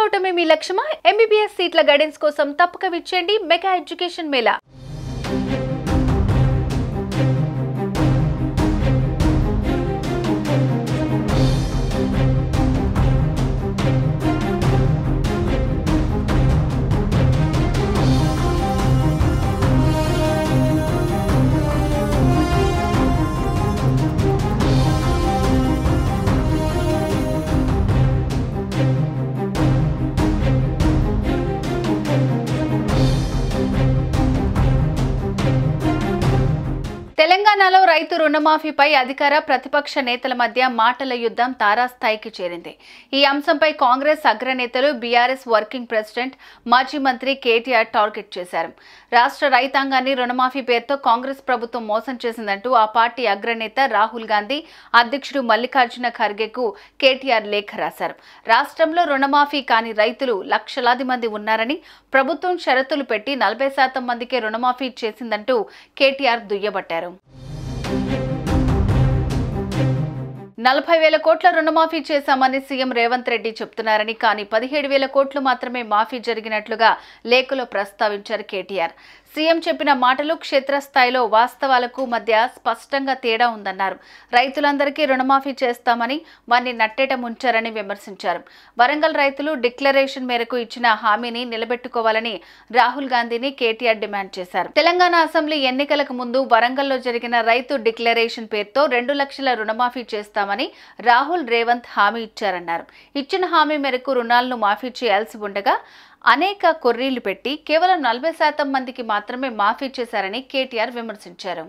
అవటమే మీ లక్ష్యమా MBBS సీట్ల guidance కోసం తప్పక విచ్చేయండి మెగా ఎడ్యుకేషన్ మేళా తెలంగాణలో రైతు రుణమాఫీపై అధికార ప్రతిపక్ష నేతల మధ్య మాటల యుద్ధం తారాస్థాయికి చేరింది ఈ అంశంపై కాంగ్రెస్ అగ్రనేతలు బీఆర్ఎస్ వర్కింగ్ ప్రెసిడెంట్ మాజీ మంత్రి కేటీఆర్ టార్గెట్ చేశారు రాష్ట్ర రైతాంగాన్ని రుణమాఫీ పేరుతో కాంగ్రెస్ ప్రభుత్వం మోసం చేసిందంటూ ఆ పార్టీ అగ్రనేత రాహుల్ గాంధీ అధ్యక్షుడు మల్లికార్జున ఖర్గేకు కేటీఆర్ లేఖ రాశారు రాష్ట్రంలో రుణమాఫీ కాని రైతులు లక్షలాది మంది ఉన్నారని ప్రభుత్వం షరతులు పెట్టి నలభై శాతం మందికే రుణమాఫీ చేసిందంటూ కేటీఆర్ దుయ్యబట్టారు నలభై వేల కోట్ల రుణమాఫీ చేశామని సీఎం రేవంత్ రెడ్డి చెప్తున్నారని కానీ పదిహేడు వేల కోట్లు మాత్రమే మాఫీ జరిగినట్లుగా లేఖలో ప్రస్తావించారు కేటీఆర్ సీఎం చెప్పిన మాటలు క్షేత్రస్థాయిలో వాస్తవాలకు మధ్య స్పష్టంగా తేడా ఉందన్నారు రైతులందరికీ రుణమాఫీ చేస్తామని వారిని నట్టేట ముంచారని విమర్శించారు వరంగల్ రైతులు డిక్లరేషన్ మేరకు ఇచ్చిన హామీని నిలబెట్టుకోవాలని రాహుల్ గాంధీని కేటీఆర్ డిమాండ్ చేశారు తెలంగాణ అసెంబ్లీ ఎన్నికలకు ముందు వరంగల్లో జరిగిన రైతు డిక్లరేషన్ పేరుతో రెండు లక్షల రుణమాఫీ చేస్తామని రాహుల్ రేవంత్ హామీ ఇచ్చారన్నారు ఇచ్చిన హామీ మేరకు రుణాలను మాఫీ చేయాల్సి ఉండగా అనేక కొర్రీలు పెట్టి కేవలం నలభై శాతం మందికి మాత్రమే మాఫీ చేశారని కేటీఆర్ విమర్శించారు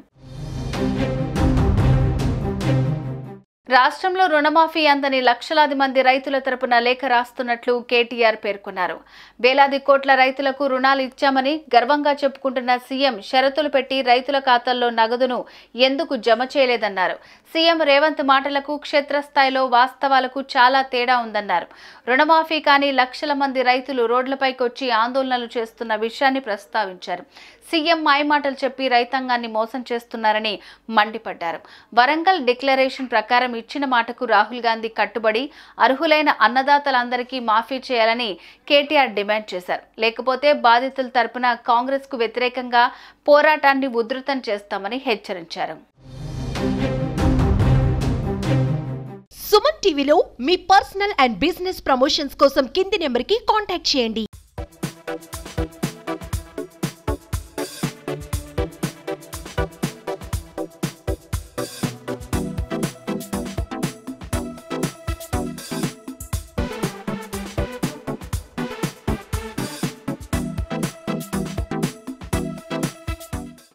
రాష్ట్రంలో రుణమాఫీ అందని లక్షలాది మంది రైతుల తరపున లేఖ రాస్తున్నట్లు కేటీఆర్ పేర్కొన్నారు వేలాది కోట్ల రైతులకు రుణాలు ఇచ్చామని గర్వంగా చెప్పుకుంటున్న సీఎం షరతులు పెట్టి రైతుల ఖాతాల్లో నగదును ఎందుకు జమ చేయలేదన్నారు సీఎం రేవంత్ మాటలకు క్షేత్రస్థాయిలో వాస్తవాలకు చాలా తేడా ఉందన్నారు రుణమాఫీ కానీ లక్షల మంది రైతులు రోడ్లపైకి వచ్చి ఆందోళనలు చేస్తున్న విషయాన్ని ప్రస్తావించారు సీఎం మాయమాటలు చెప్పి రైతాంగాన్ని మోసం చేస్తున్నారని మండిపడ్డారు వరంగల్ డిక్లరేషన్ ప్రకారం ఇచ్చిన మాటకు రాహుల్ గాంధీ కట్టుబడి అర్హులైన అన్నదాతలందరికీ మాఫీ చేయాలని కేటీఆర్ డిమాండ్ చేశారు లేకపోతే బాధితుల తరపున కాంగ్రెస్కు వ్యతిరేకంగా పోరాటాన్ని ఉధృతం చేస్తామని హెచ్చరించారు సుమన్ టీవీలో మీ పర్సనల్ అండ్ బిజినెస్ ప్రమోషన్స్ కోసం కింది నెంబర్కి కాంటాక్ట్ చేయండి